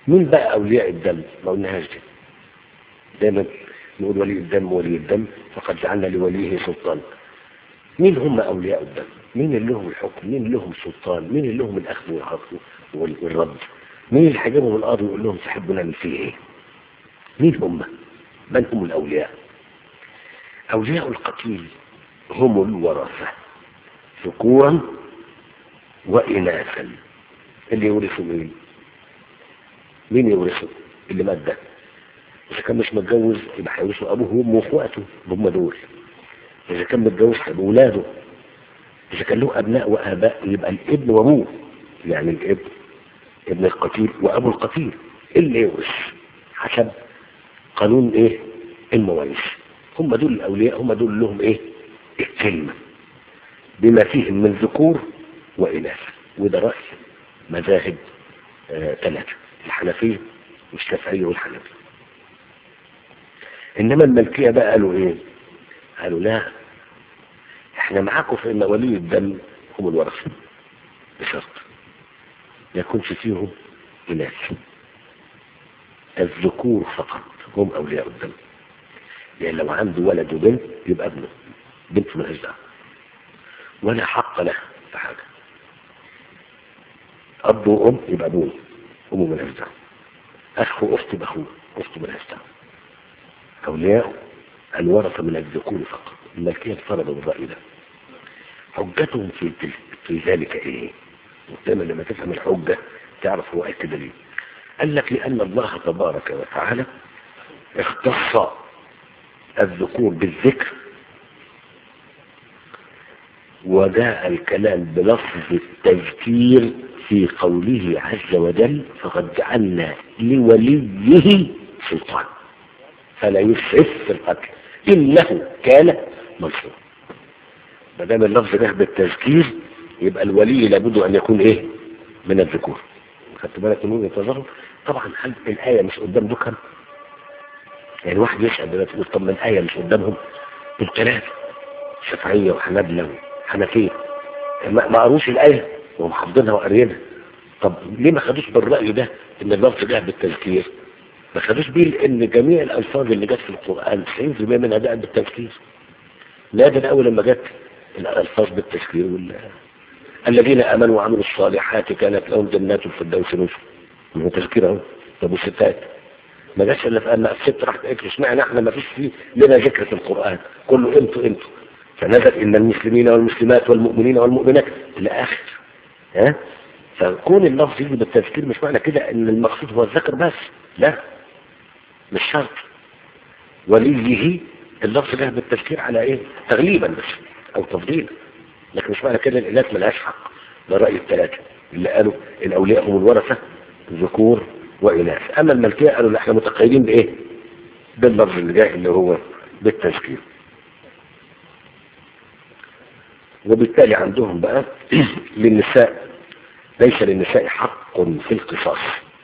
مين بقى أولياء الدم ما قلناهاش دي دايما نقول ولي الدم ولي الدم فقد جعلنا لوليه سلطان مين هم أولياء الدم مين اللي لهم الحكم مين اللي لهم سلطان مين اللي لهم الأخذ والعطف والرد مين اللي حجبهم الأرض ويقول لهم تحبوا نعمل فيه إيه مين هم من هم الأولياء أولياء القتيل هم الورثة ذكورا وإناثا اللي يورثوا مين مين يورثوا اللي مات ده إذا كان مش متجوز يبقى هيورثوا أبوه وأمه وأخواته هم دول إذا كان متجوز هيبقى أولاده إذا كان له أبناء وآباء يبقى الابن وأبوه يعني الابن ابن القتيل وأبو القتيل اللي يورث حسب قانون إيه المواريث هم دول الأولياء هم دول لهم إيه الكلمة بما فيهم من ذكور وإناث وده رأي مذاهب آه ثلاثة الحنفية والشافعية والحنفية إنما الملكية بقى قالوا إيه قالوا لا احنا معاكم في ان ولي الدم هم الورثة بشرط ما يكونش فيهم إناث الذكور فقط هم أولياء الدم يعني لو عنده ولد وبنت يبقى ابنه بنت ملهاش دعوه ولا حق له في حاجة أب وأم يبقى أبوه أمه ملهاش دعوه أخ وأخت بأخوه أخته ملهاش دعوه أولياء الورثة من الذكور فقط الملكية فرضوا الرأي ده حجتهم في في ذلك إيه؟ دايما لما تفهم الحجة تعرف هو كده ليه قال لك لأن الله تبارك وتعالى اختص الذكور بالذكر وجاء الكلام بلفظ التذكير في قوله عز وجل فقد جعلنا لوليه سلطان فلا يسعف في القتل إنه كان منصورا ما دام اللفظ ده بالتذكير يبقى الولي لابد أن يكون إيه من الذكور خدت بالك من وجهه نظره طبعا هل الآية مش قدام دكان يعني واحد يسأل دلوقتي يقول طب ما الآية مش قدامهم الثلاثة شافعية وحنابلة وحنفية ما ما قروش الآية وهم حافظينها وقاريينها طب ليه ما خدوش بالرأي ده ان اللفظ ده بالتذكير ما خدوش بيه لان جميع الألفاظ اللي جت في القرآن 90% منها جاءت بالتذكير لا ده أول لما جت الألفاظ بالتذكير وال الذين آمنوا وعملوا الصالحات كانت لهم جنات الفردوس نزل من تذكير اهو طب والستات ما جاش الا في ان الست راح تقول اشمعنى احنا ما فيش فيه لنا ذكر في القران كله انتوا انتوا فنزل ان المسلمين والمسلمات والمؤمنين والمؤمنات الى اخر ها فكون اللفظ يجي بالتذكير مش معنى كده ان المقصود هو الذكر بس لا مش شرط وليه اللفظ ده بالتذكير على ايه تغليبا بس او تفضيلا لكن مش معنى كده الإناث ملهاش حق ده رأي الثلاثة اللي قالوا الأولياء هم الورثة ذكور وإناث أما الملكية قالوا لا احنا متقيدين بإيه باللفظ اللي جاي اللي هو بالتذكير وبالتالي عندهم بقى للنساء ليس للنساء حق في القصاص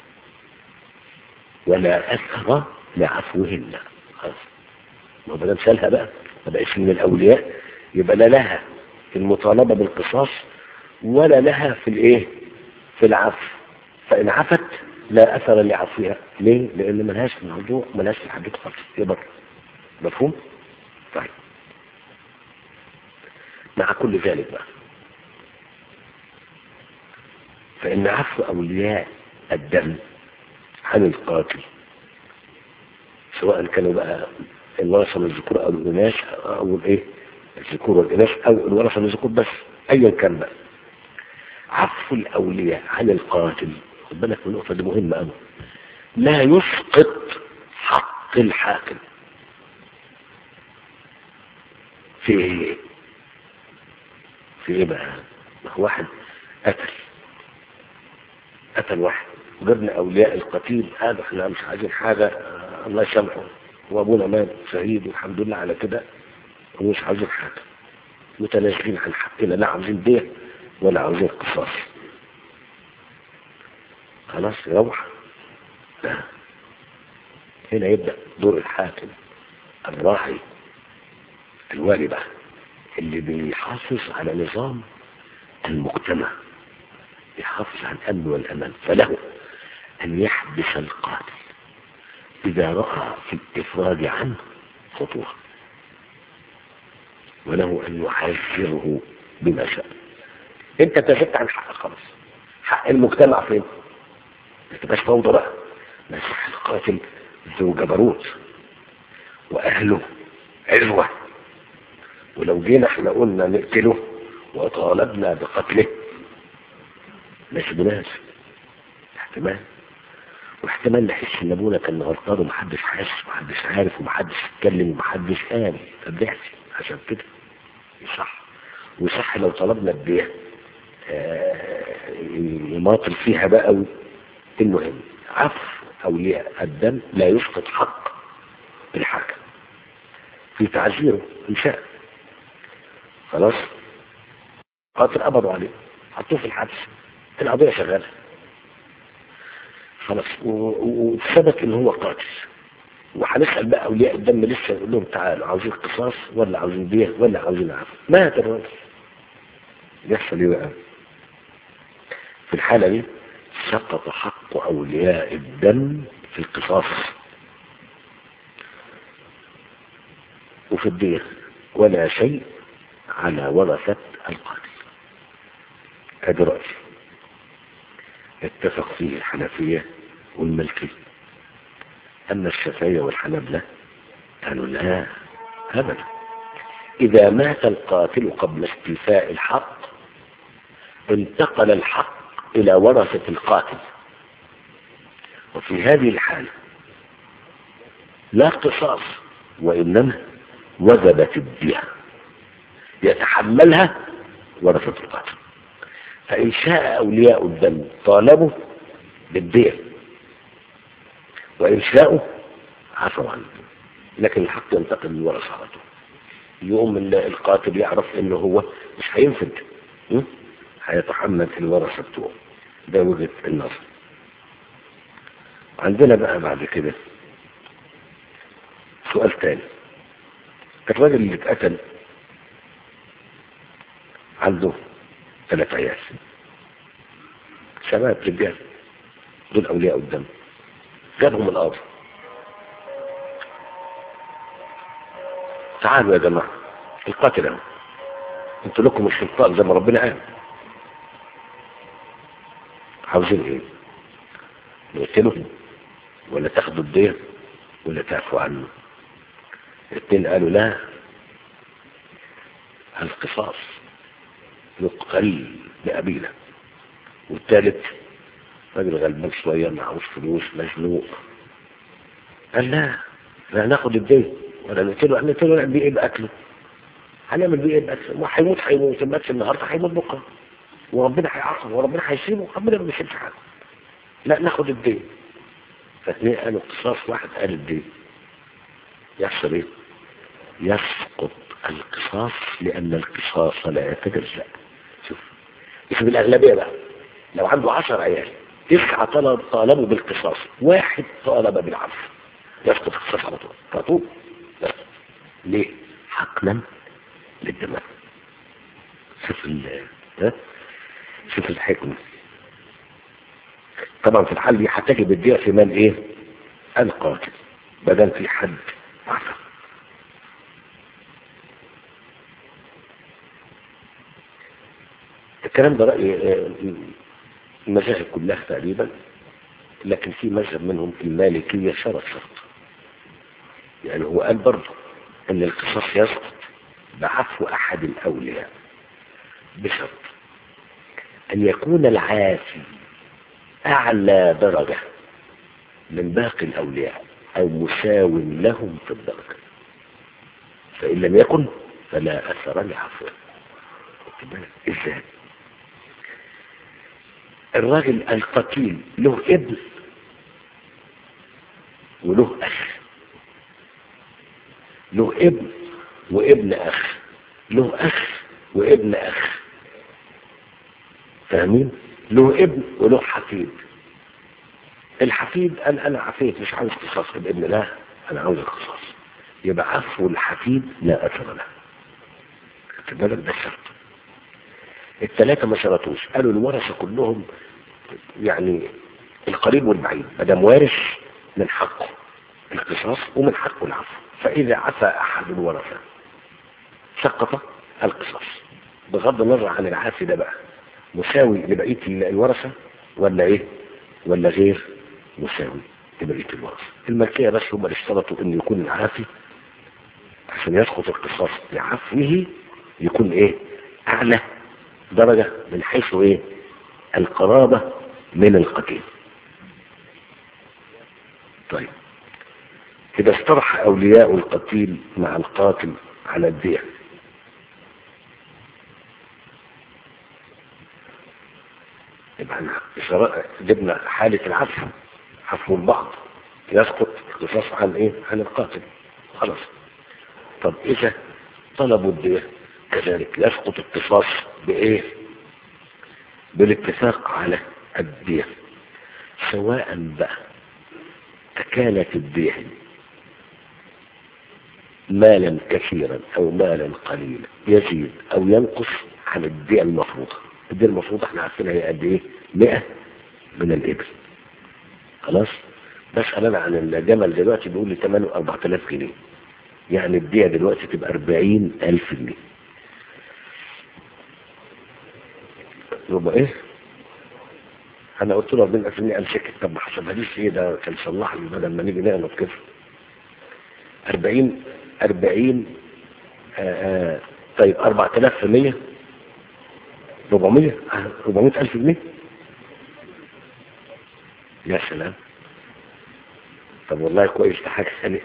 ولا أثر لعفوهن خلاص ما بدل سالها بقى ما بقاش من الأولياء يبقى لا لها في المطالبة بالقصاص ولا لها في الايه في العفو فإن عفت لا أثر لعفوها ليه؟ لأن ملهاش في الموضوع ملهاش في الحدود خالص يبقى مفهوم؟ طيب مع كل ذلك بقى فإن عفو أولياء الدم عن القاتل سواء كانوا بقى الورثة من الذكور أو الإناث أو الإيه الذكور والإناث أو الورثة من الذكور بس أيا كان بقى عفو الأولياء عن القاتل خد بالك من النقطة دي مهمة أوي لا يسقط حق الحاكم في ايه في ايه بقى ما هو واحد قتل قتل واحد وجبنا اولياء القتيل هذا احنا مش عايزين حاجة آه، الله يسامحه وابونا مات شهيد والحمد لله على كده ومش عايزين حاجة متنازلين عن حقنا لا عاوزين بيع ولا عاوزين قصاص خلاص يروح لا هنا يبدأ دور الحاكم الراعي الوالي بقى اللي بيحافظ على نظام المجتمع يحافظ على الأمن والأمان فله أن أن يحبس القاتل إذا رأى في الإفراد عنه خطوة وله أن يحذره بما شاء أنت تزدت عن حق خلاص حق المجتمع فين ما تبقاش فوضى بقى ما يصح القاتل ذو جبروت وأهله عزوة ولو جينا احنا قلنا نقتله وطالبنا بقتله ما سيبناش احتمال واحتمال نحس ان ابونا كان غلطان ومحدش حاسس ومحدش عارف ومحدش اتكلم ومحدش قال فبنحسي عشان كده يصح ويصح لو طلبنا البيع آه، يماطل فيها بقى المهم عفو اولياء الدم لا يسقط حق الحاكم في تعزيره ان شاء خلاص قاتل قبضوا عليه حطوه في الحبس القضية شغالة خلاص وثبت ان هو قاتل وهنسأل بقى اولياء الدم لسه نقول لهم تعالوا عاوزين قصاص ولا عاوزين بيع ولا عاوزين عفو مات الراجل يحصل ايه بقى في الحالة دي سقط حق اولياء الدم في القصاص وفي الدية ولا شيء على ورثة القاتل هذا رأي اتفق فيه الحنفية والملكية أما الشافعية والحنبلة قالوا لا أبدا إذا مات القاتل قبل استيفاء الحق انتقل الحق إلى ورثة القاتل وفي هذه الحالة لا قصاص وإنما وجبت الدية يتحملها ورثة القاتل فإن شاء أولياء الدم طالبوا بالدية وإن شاءوا عفوا عنه لكن الحق ينتقل للورثة على طول يوم القاتل يعرف انه هو مش هينفد م? هيتحمل الورثة بتوعه ده وجهة النظر عندنا بقى بعد كده سؤال تاني الراجل اللي اتقتل عنده ثلاث عيال شباب رجال دول اولياء الدم جابهم الاب تعالوا يا جماعه القاتل اهو انتوا لكم السلطان زي ما ربنا قال عاوزين ايه نقتله ولا تاخدوا الدين ولا تعفوا عنه الاثنين قالوا لا القصاص يقتل بأبينا والثالث راجل غلبان شوية معهوش فلوس مزنوق قال لا لا ناخد الدين ولا نقتله نقتله نعمل بيه ايه بقتله هنعمل بيه ايه بقتله ما هيموت هيموت الماتش النهارده هيموت بكره وربنا هيعاقبه وربنا هيسيبه ربنا ما بيسيبش حاجه لا ناخد الدين فاثنين قالوا قصاص واحد قال الدين يحصل ايه يسقط القصاص لان القصاص لا يتجزأ شوف شوف الاغلبيه بقى لو عنده عشر عيال تسعة طلب طالبوا بالقصاص واحد طالب بالعفو يسقط القصاص على طول على طول لا. ليه حقنا للدماء شوف ال ها؟ شوف الحكمة طبعا في الحال دي هتجب الدية في مال ايه القاتل بدل في حد عفو الكلام ده رأي المذاهب كلها تقريبا لكن في مذهب منهم المالكية شرط شرط يعني هو قال برضه ان القصاص يسقط بعفو احد الاولياء بشرط ان يكون العافي اعلى درجة من باقي الاولياء او مساو لهم في الدرجة فان لم يكن فلا اثر لعفوه ازاي الراجل القتيل له ابن وله اخ له ابن وابن اخ له اخ وابن اخ فاهمين له ابن وله حفيد الحفيد قال انا عفيت مش عاوز قصاص الابن لا انا عاوز القصاص يبقى عفو الحفيد لا اثر له خدت بالك ده الشرط الثلاثة ما شرطوش قالوا الورثة كلهم يعني القريب والبعيد ما دام وارث من حقه القصاص ومن حقه العفو فإذا عفى أحد الورثة سقط القصاص بغض النظر عن العافي ده بقى مساوي لبقية الورثة ولا ايه ولا غير مساوي لبقية الورثة الملكية بس هم اللي اشترطوا ان يكون العافي عشان يسقط القصاص بعفوه يكون ايه اعلى درجة من حيث ايه القرابة من القتيل طيب إذا استرح أولياء القتيل مع القاتل على الدية يبقى احنا جبنا حالة العفو عفو البعض يسقط القصاص عن ايه عن القاتل خلاص طب اذا طلبوا الدية كذلك يسقط القصاص بايه بالاتفاق على الدية سواء بقى كانت الدية مالا كثيرا او مالا قليلا يزيد او ينقص عن الدية المفروضة الدية المفروضة احنا عارفينها هي قد ايه 100 من الابل خلاص بسأل انا عن الجمل دلوقتي بيقول لي ثمنه 4000 جنيه يعني الدية دلوقتي تبقى 40000 جنيه يبقى ايه انا قلت له 40000 جنيه قال سكت طب ما حسبهاليش ايه ده كان صلح لي بدل ما نيجي نغلط كده 40 40 آآ آآ طيب 4000 في 100 400 400 ألف جنيه يا سلام طب والله كويس ده حاجة ثانية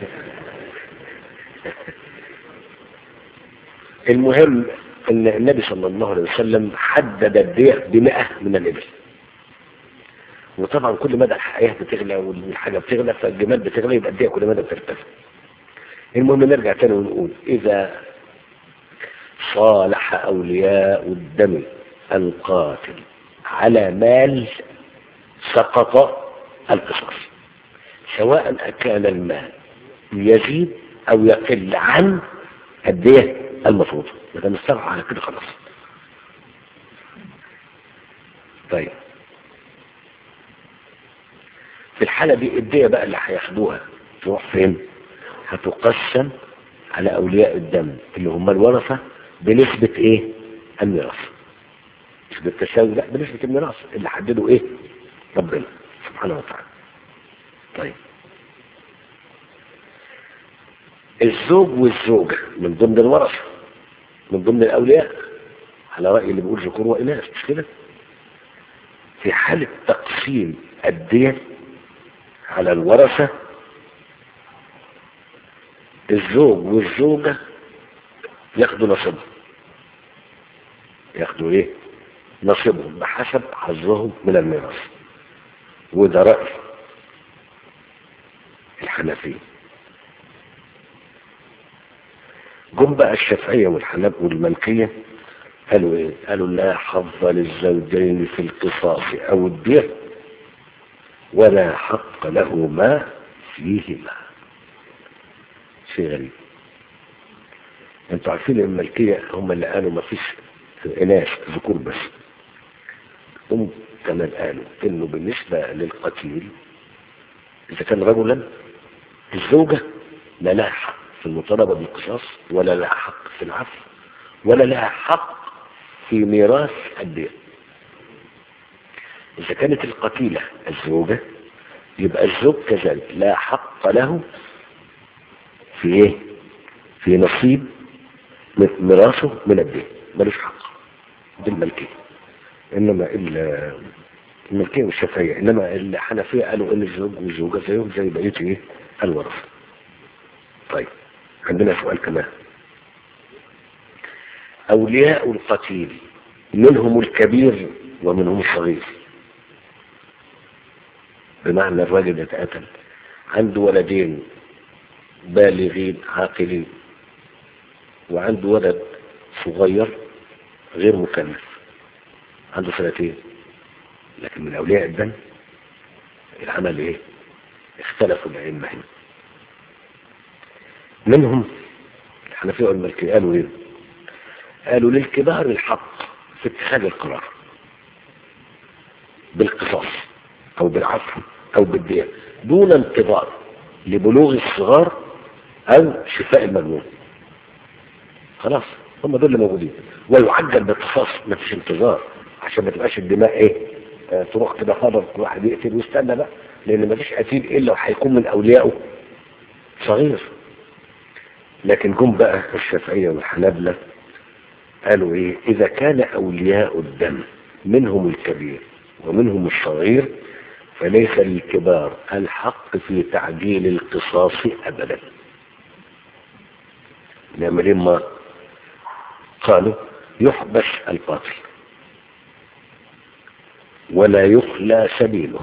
المهم ان النبي صلى الله عليه وسلم حدد البيع بمئة من الإبل وطبعا كل مدى الحياة بتغلى والحاجة بتغلى فالجمال بتغلى يبقى الدية كل مدى بترتفع المهم نرجع تاني ونقول إذا صالح أولياء الدم القاتل على مال سقط القصاص سواء أكان المال يزيد أو يقل عن الدية المفروضة ما دام استرعى على كده خلاص طيب في الحالة دي الدية بقى اللي هياخدوها تروح فين هتقسم على أولياء الدم اللي هم الورثة بنسبة ايه الميراث مش بالتساوي لا بنسبة الميراث اللي حدده ايه ربنا سبحانه وتعالى طيب الزوج والزوجة من ضمن الورثة من ضمن الأولياء على رأي اللي بيقول ذكور وإناث مش كده في حالة تقسيم الدية على الورثة الزوج والزوجة ياخدوا نصيبهم ياخدوا ايه نصيبهم بحسب حظهم من الميراث وده رأي الحنفية جم بقى الشافعية والحناب والملكية قالوا ايه قالوا لا حظ للزوجين في القصاص او الدية ولا حق لهما فيهما شيء غريب انتوا عارفين الملكية هم اللي قالوا ما فيش اناث ذكور بس هم كمان قالوا انه بالنسبة للقتيل اذا كان رجلا الزوجة لا لها حق في المطالبة بالقصاص ولا لها حق في العفو ولا لها حق في ميراث الدين اذا كانت القتيلة الزوجة يبقى الزوج كذلك لا حق له في ايه في نصيب ميراثه من الدين ملوش حق دي الملكية انما الملكية والشافعية انما الحنفية قالوا ان الزوج والزوجة زيهم زي بقية ايه الورثة طيب عندنا سؤال كمان اولياء القتيل منهم الكبير ومنهم الصغير بمعنى الراجل يتقتل عنده ولدين بالغين عاقلين وعنده ولد صغير غير مكلف عنده سنتين لكن من أولياء الدم العمل ايه اختلفوا الأئمة هنا منهم الحنفية والمالكية قالوا ايه قالوا للكبار الحق في اتخاذ القرار بالقصاص او بالعفو او بالدية دون انتظار لبلوغ الصغار او شفاء المجنون خلاص هم دول اللي موجودين ويعجل بالقصاص ما فيش انتظار عشان ما تبقاش الدماء ايه آه تروح كده خبر كل واحد يقتل ويستنى بقى لان ما فيش قتيل الا وهيكون من اوليائه صغير لكن جم بقى الشافعية والحنابلة قالوا ايه اذا كان اولياء الدم منهم الكبير ومنهم الصغير فليس للكبار الحق في تعجيل القصاص ابدا نعمل ما قالوا يحبس القاتل ولا يخلى سبيله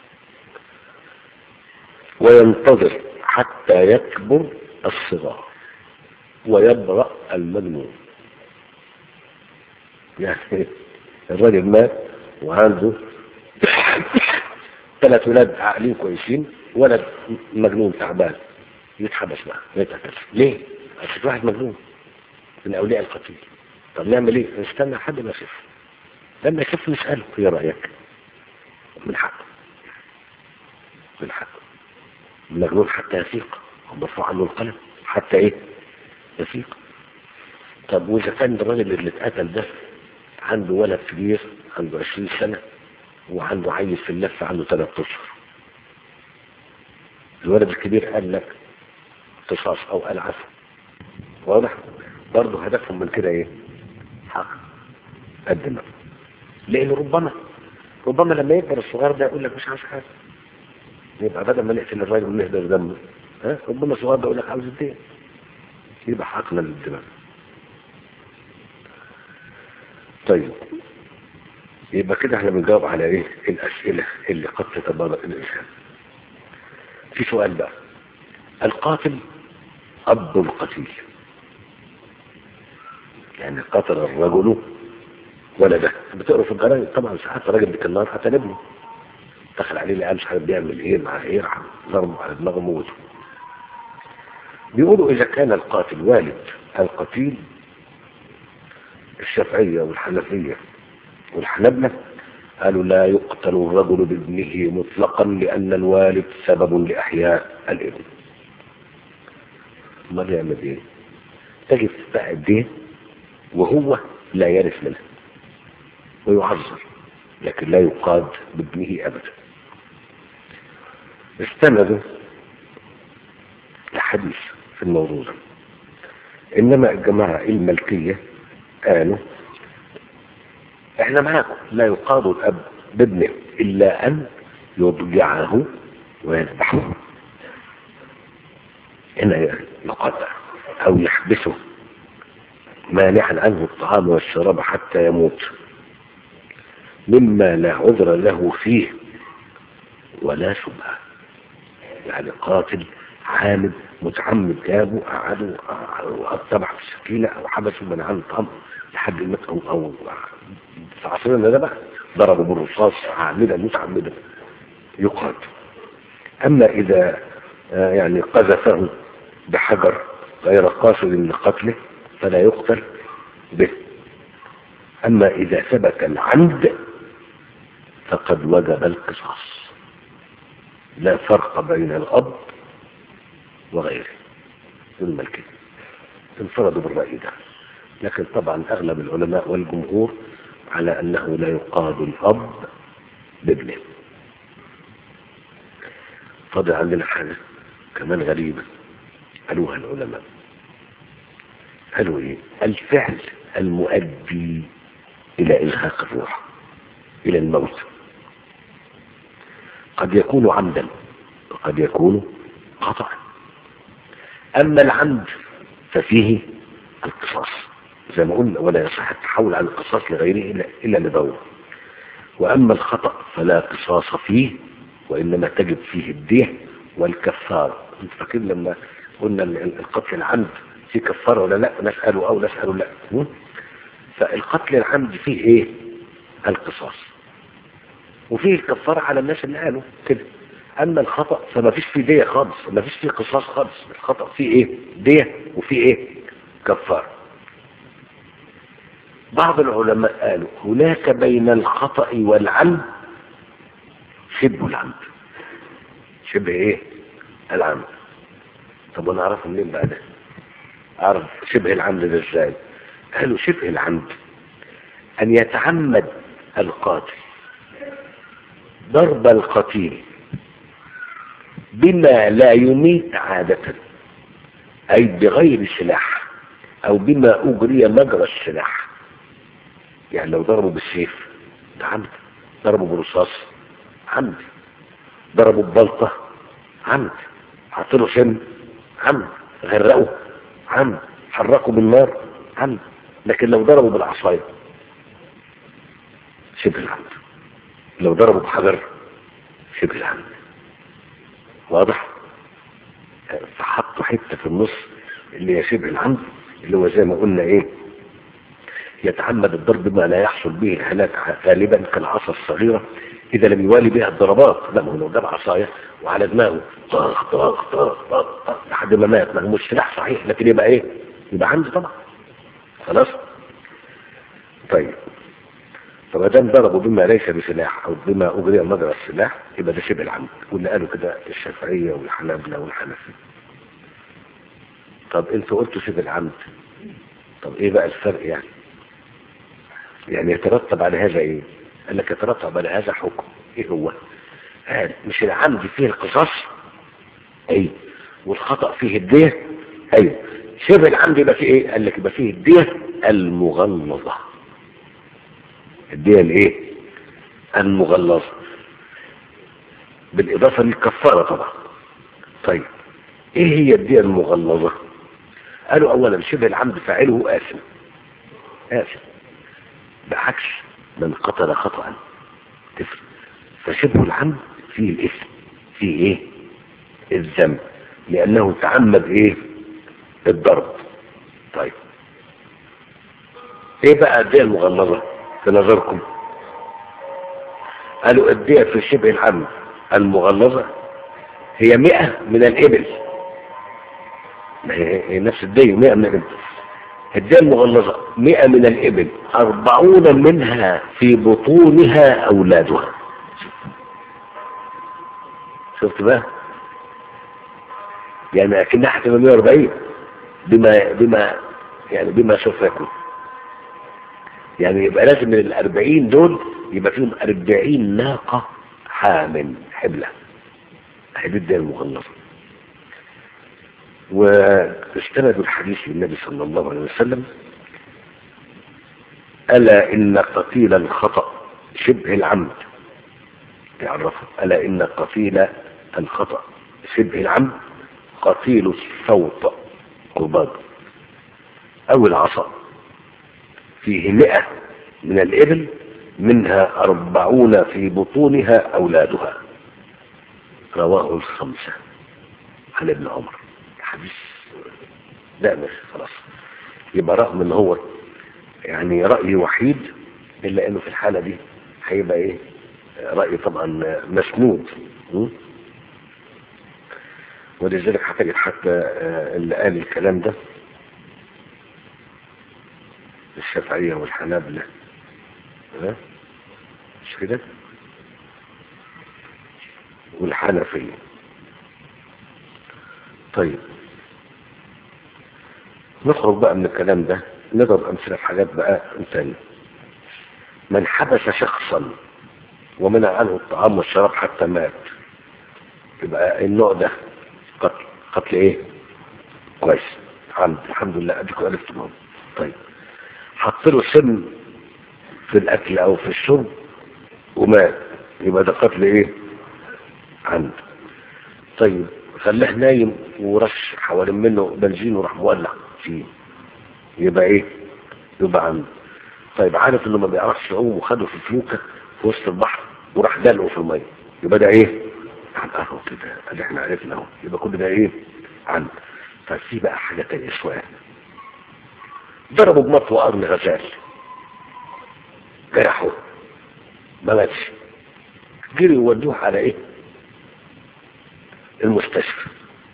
وينتظر حتى يكبر الصغار ويبرأ المجنون يعني الراجل مات وعنده ثلاث ولاد عاقلين كويسين ولد مجنون تعبان يتحبس بقى يتقتل ليه؟ عشان واحد مجنون من اولياء القتيل طب نعمل ايه؟ نستنى حد ما يخف لما يخف نساله ايه رايك؟ من حقه من حقه المجنون حتى يفيق مرفوع عنه القلم حتى ايه؟ يفيق طب واذا كان الراجل اللي اتقتل ده عنده ولد كبير عنده 20 سنة وعنده عيل في اللف عنده 3 اشهر الولد الكبير قال لك قصاص او قال عفو واضح برضه هدفهم من كده ايه حق الدماء لان ربما ربما لما يكبر الصغير ده يقول لك مش عاوز حاجه يبقى بدل ما نقتل الراجل ونهدر دمه ها ربما الصغير ده يقول لك عاوز الدين يبقى حقنا للدماء طيب يبقى كده احنا بنجاوب على ايه الاسئله اللي قد تتبادر الانسان في سؤال بقى القاتل اب القتيل يعني قتل الرجل ولده بتقرا في الجرايد طبعا ساعات راجل بالنار قتل ابنه دخل عليه لقى مش عارف بيعمل ايه مع ايه راح ضربه على دماغه موته بيقولوا اذا كان القاتل والد القتيل الشافعية والحنفية والحنبلة قالوا لا يقتل الرجل بابنه مطلقا لأن الوالد سبب لأحياء الابن ما يعمل ايه تجد بقى الدين وهو لا يرث منه ويعذر لكن لا يقاد بابنه أبدا استندوا لحديث في الموضوع ده إنما الجماعة الملكية قالوا احنا معاكم لا يقاض الاب بابنه الا ان يضجعه ويذبحه هنا يقطع او يحبسه مانعا عنه الطعام والشراب حتى يموت مما لا عذر له فيه ولا شبهه يعني قاتل عامد متعمد جابه قعده وقطبع في السكينة او حبسه من عن طعم لحد الموت او او في عصرنا ده بقى ضربه بالرصاص عامدا متعمدا يقاد اما اذا يعني قذفه بحجر غير قاصد لقتله فلا يقتل به اما اذا ثبت العمد فقد وجب القصاص لا فرق بين الاب وغيره ثم الكذب انفردوا بالرأي ده لكن طبعا أغلب العلماء والجمهور على أنه لا يقاد الأب بابنه فاضل عندنا حاجة كمان غريبة قالوها العلماء قالوا ايه الفعل المؤدي الى الهاق الروح الى الموت قد يكون عمدا وقد يكون خطأ اما العمد ففيه القصاص زي ما قلنا ولا يصح التحول عن القصاص لغيره الا الا لضروره واما الخطأ فلا قصاص فيه وانما تجب فيه الديه والكفاره انت فاكر لما قلنا القتل العمد في كفاره ولا لا ناس قالوا او ناس قالوا لا فالقتل العمد فيه ايه القصاص وفيه الكفاره على الناس اللي قالوا كده اما الخطأ فما فيش فيه دية خالص ما فيش فيه قصاص خالص الخطأ فيه ايه دية وفيه ايه كفاره بعض العلماء قالوا هناك بين الخطأ والعمد شبه العمد شبه ايه العمد طب وانا اعرفه منين بقى ده اعرف شبه العمد ده ازاي قالوا شبه العمد ان يتعمد القاتل ضرب القتيل بما لا يميت عادة اي بغير سلاح او بما اجري مجرى السلاح يعني لو ضربوا بالسيف ده عمد ضربوا برصاص عمد ضربوا ببلطة عمد حطوا سم عمد غرقوا عمد حركوا بالنار عمد لكن لو ضربوا بالعصاية شبه العمد لو ضربوا بحجر شبه العمد واضح فحطوا حتة في النص اللي هي شبه العمد اللي هو زي ما قلنا ايه يتعمد الضرب بما لا يحصل به الهلاك غالبا كالعصا الصغيرة إذا لم يوالي بها الضربات لا ما هو لو جاب عصاية وعلى دماغه طخ طخ طخ طخ طخ لحد ما مات ما هو مش سلاح صحيح لكن يبقى ايه يبقى عنده طبعا خلاص طيب فما دام ضربوا بما ليس بسلاح او بما اجري مجرى السلاح يبقى ده شبه العمد واللي قالوا كده الشافعيه والحنابله والحنفيه طب انتوا قلتوا شبه العمد طب ايه بقى الفرق يعني يعني يترتب على هذا ايه قال لك يترتب على هذا حكم ايه هو قال مش العمد فيه القصاص اي والخطأ فيه الدية ايوه شبه العمد يبقى فيه ايه قال لك يبقى فيه الدية المغلظة الدية الايه المغلظة بالاضافة للكفارة طبعا طيب ايه هي الدية المغلظة قالوا اولا شبه العمد فاعله آثم آثم بعكس من قتل خطأ تفرق فشبه العمد فيه الاسم فيه ايه الذنب لانه تعمد ايه الضرب طيب ايه بقى الدية المغلظة في نظركم قالوا الدية في شبه العمد المغلظة هي مئة من الإبل ما هي نفس الدية مئة من الإبل الدية المغلظة مئة من الإبل أربعون منها في بطونها أولادها شفت بقى يعني أكنها هتبقى 140 بما بما يعني بما سوف يكون يعني يبقى لازم من الأربعين دول يبقى فيهم أربعين ناقة حامل حبلة هذه الدية المغلظة واستندوا الحديث للنبي صلى الله عليه وسلم ألا إن قتيل الخطأ شبه العمد تعرفوا ألا إن قتيل الخطأ شبه العمد قتيل الصوت قباض أو العصا فيه مئة من الإبل منها أربعون في بطونها أولادها رواه الخمسة عن ابن عمر حديث لا مش خلاص يبقى رغم ان هو يعني رأي وحيد الا انه في الحالة دي هيبقى ايه رأي طبعا مسنود م? ولذلك هتجد حتى اللي قال الكلام ده الشافعية والحنابلة ها مش كده والحنفية طيب نخرج بقى من الكلام ده نضرب أمثلة في حاجات بقى تانية من حبس شخصا ومنع عنه الطعام والشراب حتى مات يبقى النوع ده قتل قتل ايه كويس الحمد الحمد لله اديكم عرفتم طيب حط له سم في الاكل او في الشرب ومات يبقى ده قتل ايه عمد طيب خلاه نايم ورش حوالين منه بنزين وراح مولع فيه يبقى ايه يبقى عمد طيب عارف انه ما بيعرفش يعوم وخده في فلوكه في وسط البحر وراح دلقه في الميه يبقى ده ايه عن اهو كده ادي احنا عرفنا اهو يبقى كل ده ايه عن ففي بقى حاجه تانية شويه ضربوا بمطوى قرن غزال جرحوه ما ماتش جري ودوه على ايه المستشفى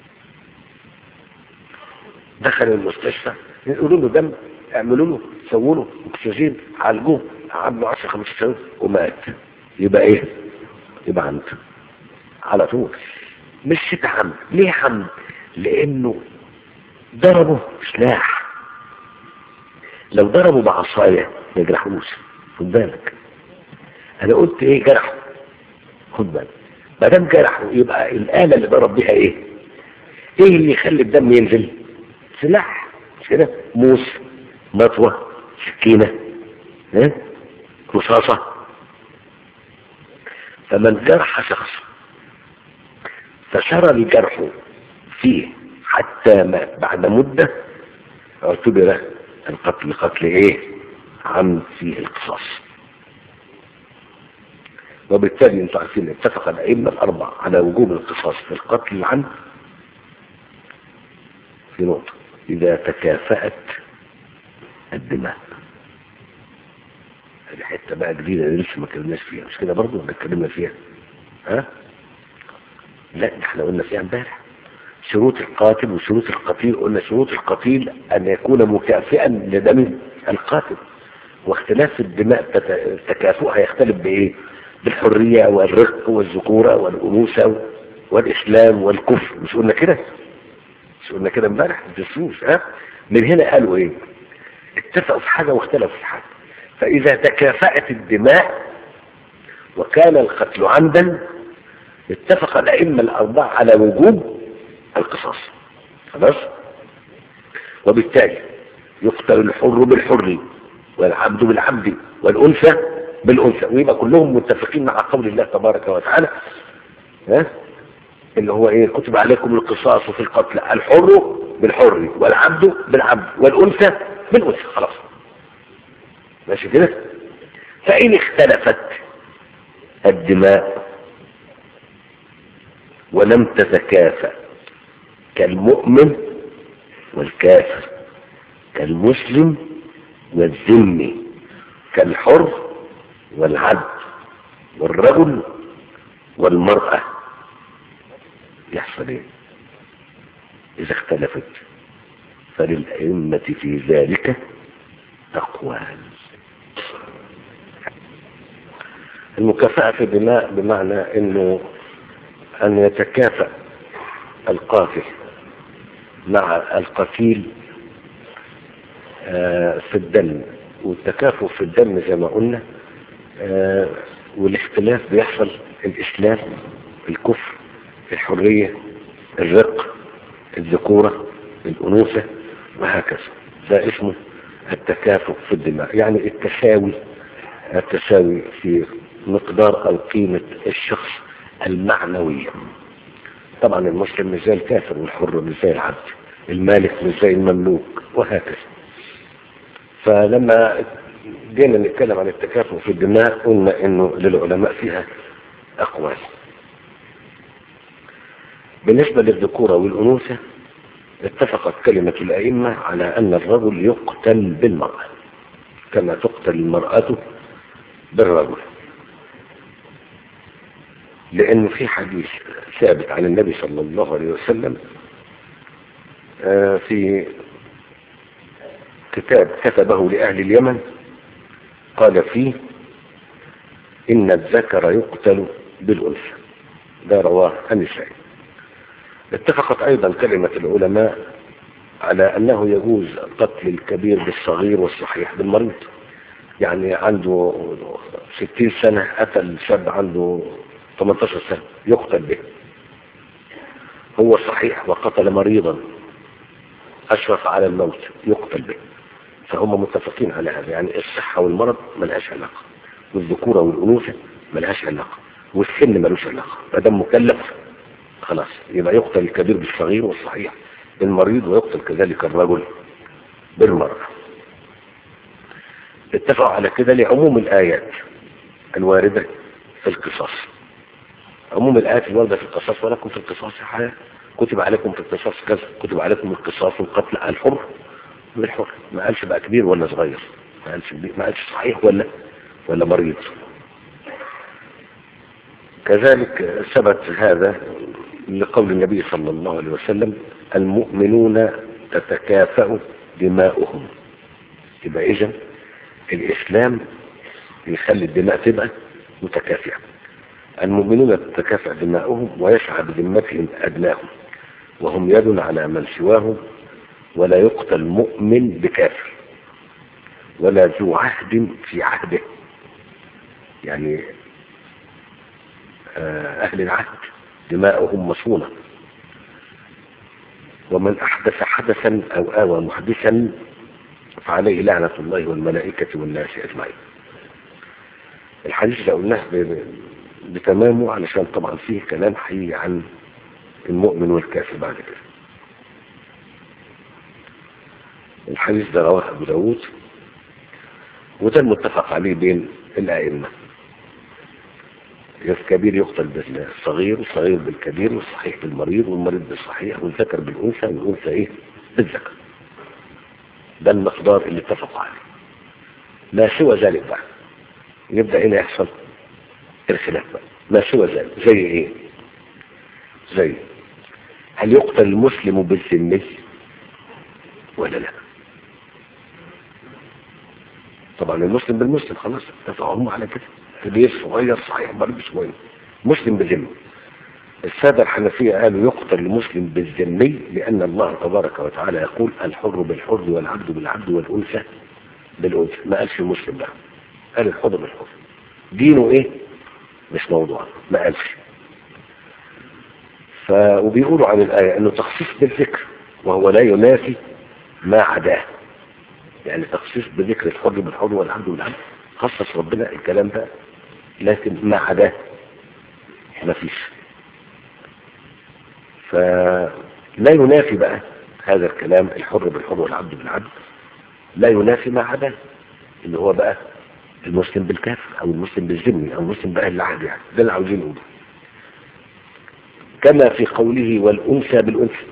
دخل المستشفى يقولوا له دم اعملوا له سووا له اكسجين عالجوه عملوا 10 15 سنين ومات يبقى ايه يبقى عمد على طول مش شبه عمد ليه عمد لانه ضربه سلاح لو ضربه بعصاية ما يجرحوش خد بالك انا قلت ايه جرحه خد بالك ما دام جرحه يبقى الآلة اللي ضرب بيها ايه ايه اللي يخلي الدم ينزل سلاح مش كده موس مطوة سكينة ها رصاصة فمن جرح شخص فسرى الجرح فيه حتى ما بعد مدة اعتبر القتل قتل ايه عمد فيه القصاص وبالتالي انتم عارفين اتفق الائمه الاربعه على وجوب القصاص في القتل العمد في نقطه اذا تكافات الدماء هذه حته بقى جديده لسه ما اتكلمناش فيها مش كده برضه ولا اتكلمنا فيها ها لا احنا قلنا فيها امبارح شروط القاتل وشروط القتيل قلنا شروط القتيل ان يكون مكافئا لدم القاتل واختلاف الدماء تكافؤها يختلف بايه بالحرية والرق والذكورة والأنوثة والإسلام والكفر مش قلنا كده مش قلنا كده امبارح الجسوس ها من هنا قالوا ايه اتفقوا في حاجة واختلفوا في حاجة فإذا تكافأت الدماء وكان القتل عمدا اتفق الأئمة الأربعة على وجوب القصاص خلاص وبالتالي يقتل الحر بالحر والعبد بالعبد والأنثى بالأنثى ويبقى كلهم متفقين مع قول الله تبارك وتعالى ها اللي هو ايه كتب عليكم القصاص في القتل الحر بالحر والعبد بالعبد والأنثى بالأنثى خلاص ماشي كده فإن اختلفت الدماء ولم تتكافأ كالمؤمن والكافر كالمسلم والذمي كالحر والعبد والرجل والمرأة يحصل ايه اذا اختلفت فللأئمة في ذلك أقوال المكافأة في الدماء بمعنى انه ان يتكافأ القاتل مع القتيل في الدم والتكافؤ في الدم زي ما قلنا والاختلاف بيحصل الإسلام الكفر الحرية الرق الذكورة الأنوثة وهكذا ده اسمه التكافؤ في الدماء يعني التساوي التساوي في مقدار أو قيمة الشخص المعنوية طبعا المسلم مش زي الكافر والحر مش زي العبد المالك مش زي المملوك وهكذا فلما جينا نتكلم عن التكافؤ في الدماء قلنا انه للعلماء فيها اقوال بالنسبة للذكورة والأنوثة اتفقت كلمة الأئمة على أن الرجل يقتل بالمرأة كما تقتل المرأة بالرجل لأن في حديث ثابت عن النبي صلى الله عليه وسلم في كتاب كتبه لأهل اليمن قال فيه إن الذكر يقتل بالأنثى ده رواه النسائي اتفقت أيضا كلمة العلماء على أنه يجوز قتل الكبير بالصغير والصحيح بالمريض يعني عنده ستين سنة قتل شاب عنده 18 سنة يقتل به هو صحيح وقتل مريضا أشرف على الموت يقتل به فهم متفقين على هذا يعني الصحة والمرض ملهاش علاقة والذكورة والأنوثة ملهاش علاقة والسن ملوش علاقة فدام مكلف خلاص يبقى يقتل الكبير بالصغير والصحيح بالمريض ويقتل كذلك الرجل بالمرأة اتفقوا على كده لعموم الآيات الواردة في القصاص عموم الآيات الواردة في القصاص ولكم في القصاص حياة كتب عليكم في القصاص كذا كتب عليكم القصاص والقتل الحر بالحر ما قالش بقى كبير ولا صغير ما قالش ما قالش صحيح ولا ولا مريض كذلك ثبت هذا لقول النبي صلى الله عليه وسلم المؤمنون تتكافأ دماؤهم يبقى اذا الاسلام يخلي الدماء تبقى متكافئة المؤمنون تتكافئ دماؤهم ويسعى بذمتهم أدناهم وهم يد على من سواهم ولا يقتل مؤمن بكافر ولا ذو عهد في عهده يعني أهل العهد دماؤهم مصونة ومن أحدث حدثا أو آوى محدثا فعليه لعنة الله والملائكة والناس أجمعين الحديث ده قلناه بتمامه علشان طبعا فيه كلام حقيقي عن المؤمن والكافر بعد كده الحديث ده رواه أبو داود وده المتفق عليه بين الأئمة الكبير يقتل بالصغير والصغير بالكبير والصحيح بالمريض والمريض بالصحيح والذكر بالأنثى والأنثى إيه بالذكر ده المقدار اللي اتفقوا عليه ما سوى ذلك بقى يبدأ هنا يحصل الخلاف بقى ما سوى ذلك زي ايه زي هل يقتل المسلم بالذمي ولا لا طبعا المسلم بالمسلم خلاص اتفقوا على كده كبير صغير صحيح مريض صغير مسلم بذمه السادة الحنفية قالوا يقتل المسلم بالذمي لأن الله تبارك وتعالى يقول الحر بالحر والعبد بالعبد والأنثى بالأنثى ما قالش المسلم ده قال الحر بالحر دينه ايه مش موضوع ما قالش ف... وبيقولوا عن الآية انه تخصيص بالذكر وهو لا ينافي ما عداه يعني تخصيص بذكر الحر بالحر والعبد بالعبد خصص ربنا الكلام ده لكن ما عداه ما فيش فلا ينافي بقى هذا الكلام الحر بالحر والعبد بالعبد لا ينافي ما عداه اللي هو بقى المسلم بالكافر او المسلم بالذمي او المسلم بأهل العهد يعني ده اللي عاوزين نقوله كما في قوله والانثى بالانثى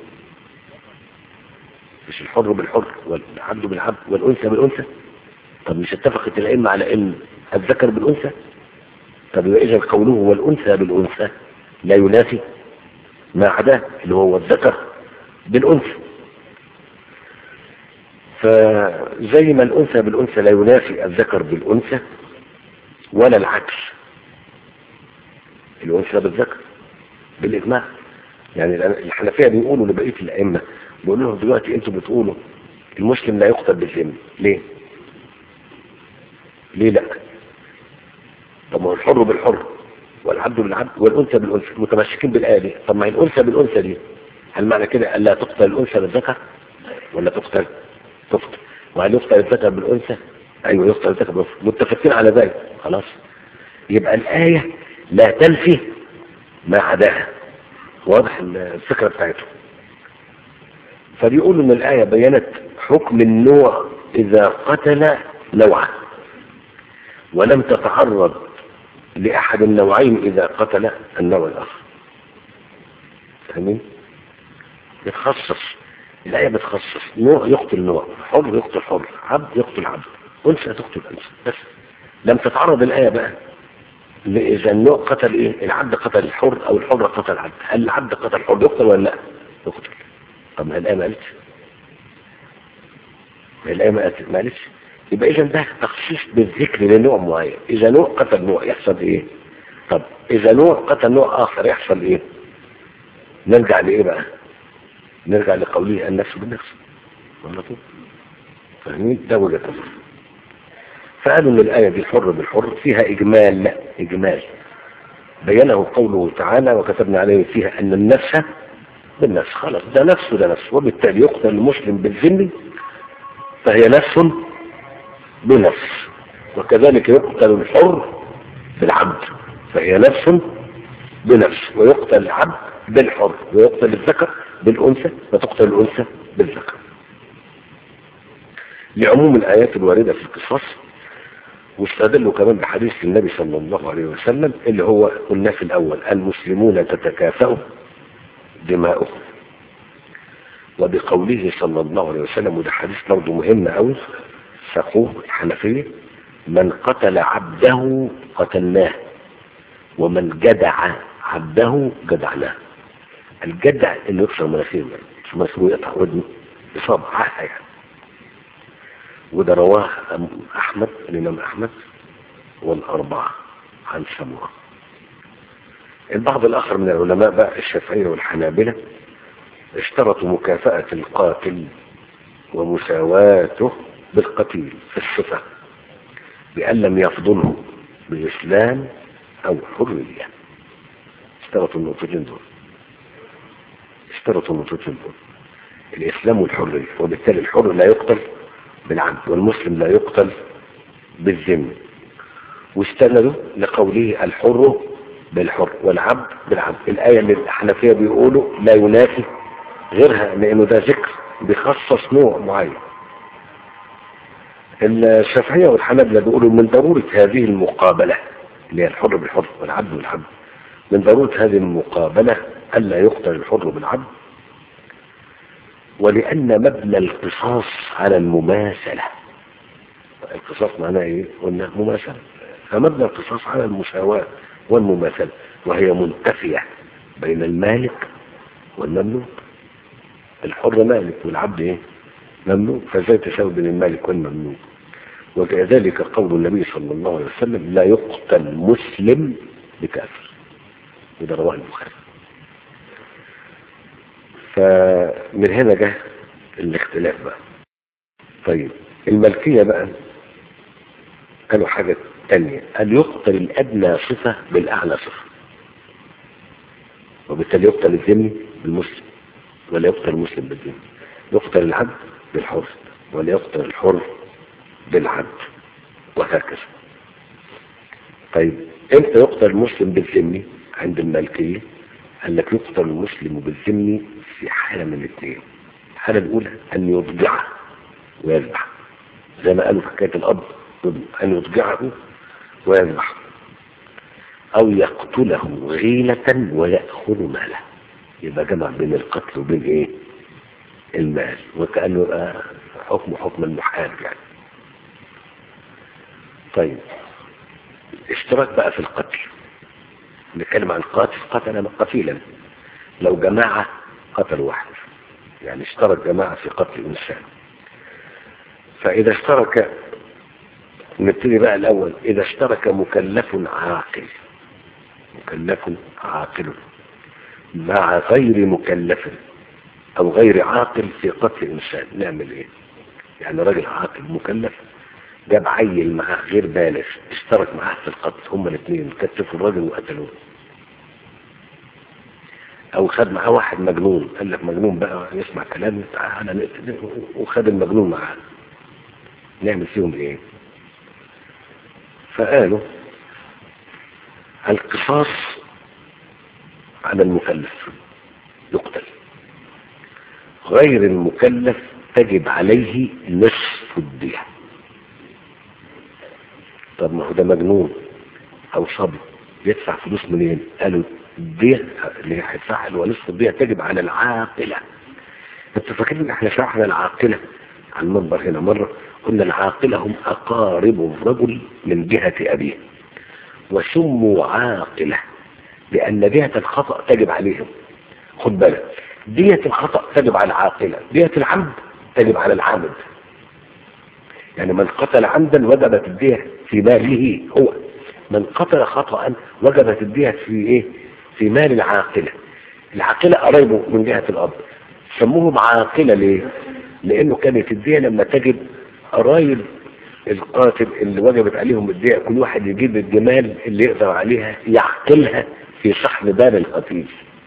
مش الحر بالحر والعبد بالعبد والانثى بالانثى طب مش اتفقت الائمه على ان الذكر بالانثى طب يبقى اذا قوله والانثى بالانثى لا ينافي ما عداه اللي هو الذكر بالانثى فزي ما الانثى بالانثى لا ينافي الذكر بالانثى ولا العكس الانثى بالذكر بالاجماع يعني الحنفيه بيقولوا لبقيه الائمه بيقولوا لهم دلوقتي انتوا بتقولوا المسلم لا يقتل بالذمه ليه ليه لا طب ما هو الحر بالحر والعبد بالعبد والانثى بالانثى متمسكين بالايه دي طب ما هي الانثى بالانثى دي هل معنى كده الا تقتل الانثى بالذكر ولا تقتل تقتل وهل يقتل الذكر بالانثى ايوه يقتل الذكر بالانثى متفقين على ذلك خلاص يبقى الايه لا تنفي ما عداها واضح الفكره بتاعته فبيقولوا ان الايه بينت حكم النوع اذا قتل نوعه ولم تتعرض لأحد النوعين إذا قتل النوع الآخر فاهمين؟ بتخصص الآية بتخصص نوع يقتل نوع حر يقتل حر عبد يقتل عبد أنثى تقتل أنثى بس لم تتعرض الآية بقى إذا النوع قتل إيه؟ العبد قتل الحر أو الحر قتل العبد هل العبد قتل الحر يقتل ولا لا؟ يقتل طب ما الآية ما قالتش الآية ما قالتش ما قالتش يبقى اذا ده تخصيص بالذكر لنوع معين اذا نوع قتل نوع يحصل ايه طب اذا نوع قتل نوع اخر يحصل ايه نرجع لايه بقى نرجع لقوله النفس بالنفس والله فاهمين ده وجهه نظر فقالوا ان الايه دي الحر بالحر فيها اجمال لا اجمال بينه قوله تعالى وكتبنا عليه فيها ان النفس بالنفس خلاص ده نفس وده نفس وبالتالي يقتل المسلم بالذمي فهي نفس بنفس وكذلك يقتل الحر بالعبد فهي نفس بنفس ويقتل العبد بالحر ويقتل الذكر بالأنثى وتقتل الأنثى بالذكر لعموم الآيات الواردة في القصص واستدلوا كمان بحديث النبي صلى الله عليه وسلم اللي هو قلنا في الأول المسلمون تتكافأ دماؤهم وبقوله صلى الله عليه وسلم وده حديث برضه مهم قوي فقوه الحنفية من قتل عبده قتلناه ومن جدع عبده جدعناه الجدع انه يكسر مناخيره مش مناخيره يقطع ودنه اصابه عاهه يعني وده رواه احمد الامام احمد والاربعه عن سموه البعض الآخر من العلماء بقى الشافعية والحنابلة اشترطوا مكافأة القاتل ومساواته بالقتيل في الصفة بأن لم يفضله بإسلام أو حرية اشترطوا النقطتين دول اشترطوا النقطتين دول الإسلام والحرية وبالتالي الحر لا يقتل بالعبد والمسلم لا يقتل بالذم واستندوا لقوله الحر بالحر والعبد بالعبد الآية اللي الحنفية بيقولوا لا ينافي غيرها لأنه ده ذكر بيخصص نوع معين الشافعية والحنابلة بيقولوا من ضرورة هذه المقابلة اللي هي الحر بالحر والعبد بالعبد من ضرورة هذه المقابلة ألا يقتل الحر بالعبد ولأن مبنى القصاص على المماثلة القصاص معناه ايه؟ قلنا مماثلة فمبنى القصاص على المساواة والمماثلة وهي منتفية بين المالك والمملوك الحر مالك والعبد ايه؟ مملوك فازاي تساوي بين المالك والمملوك وكذلك قول النبي صلى الله عليه وسلم لا يقتل مسلم بكافر وده رواه البخاري فمن هنا جه الاختلاف بقى طيب الملكية بقى قالوا حاجة تانية قال يقتل الأدنى صفة بالأعلى صفة وبالتالي يقتل الذمي بالمسلم ولا يقتل المسلم بالذمي يقتل العبد بالحر ولا يقتل الحر بالعبد وهكذا طيب امتى يقتل المسلم بالذمي عند المالكية قال لك يقتل المسلم بالذمي في حالة من الاثنين الحالة الأولى أن يضجعه ويذبح زي ما قالوا في حكاية الأب أن يضجعه ويذبح أو يقتله غيلة ويأخذ ماله يبقى جمع بين القتل وبين إيه المال وكأنه يبقى حكم حكم المحارب يعني طيب اشتراك بقى في القتل نتكلم عن قاتل قتل قتيلا لو جماعة قتل واحد يعني اشترك جماعة في قتل إنسان فإذا اشترك نبتدي بقى الأول إذا اشترك مكلف عاقل مكلف عاقل مع غير مكلف أو غير عاقل في قتل إنسان نعمل إيه يعني راجل عاقل مكلف جاب عيل معاه غير بالغ اشترك معاه في القتل هما الاثنين كتفوا الراجل وقتلوه او خد معاه واحد مجنون قال لك مجنون بقى يسمع كلامي تعالى نقتل وخد المجنون معاه نعمل فيهم ايه فقالوا القصاص على المكلف يقتل غير المكلف تجب عليه نصف الدية طب ما هو ده مجنون او صبي يدفع فلوس منين قالوا الدية اللي هيدفعها اللي هو نصف الدية تجب على العاقلة انتوا فاكرين ان احنا شرحنا العاقلة على المنبر هنا مرة قلنا العاقلة هم اقارب الرجل من جهة ابيه وسموا عاقلة لان دية الخطأ تجب عليهم خد بالك دية الخطأ تجب على العاقلة دية العمد تجب على العامد يعني من قتل عمدا وجبت الدية في ماله هو من قتل خطأ وجبت الدية في ايه في مال العاقلة العاقلة قريبه من جهة الأب سموهم عاقلة ليه لأنه كانت الدية لما تجد قرايب القاتل اللي وجبت عليهم الدية كل واحد يجيب الجمال اللي يقدر عليها يعقلها في صحن بال القتيل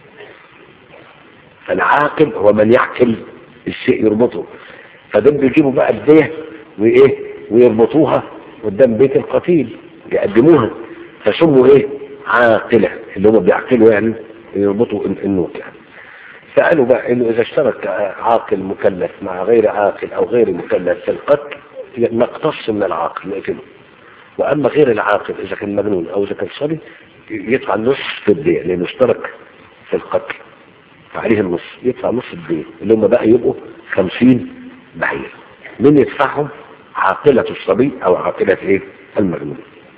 فالعاقل هو من يعقل الشيء يربطه فدول بيجيبوا بقى الدية وايه ويربطوها قدام بيت القتيل يقدموها فسموا ايه عاقلة اللي هم بيعقلوا يعني يربطوا النوت يعني سألوا بقى انه اذا اشترك عاقل مكلف مع غير عاقل او غير مكلف في القتل نقتص من العاقل نقتله واما غير العاقل اذا كان مجنون او اذا كان صبي يدفع النص في الدية لانه اشترك في القتل فعليه النص يدفع نص الدية اللي هم بقى يبقوا خمسين بعير من يدفعهم عاقلة الصبي او عاقلة ايه المجنون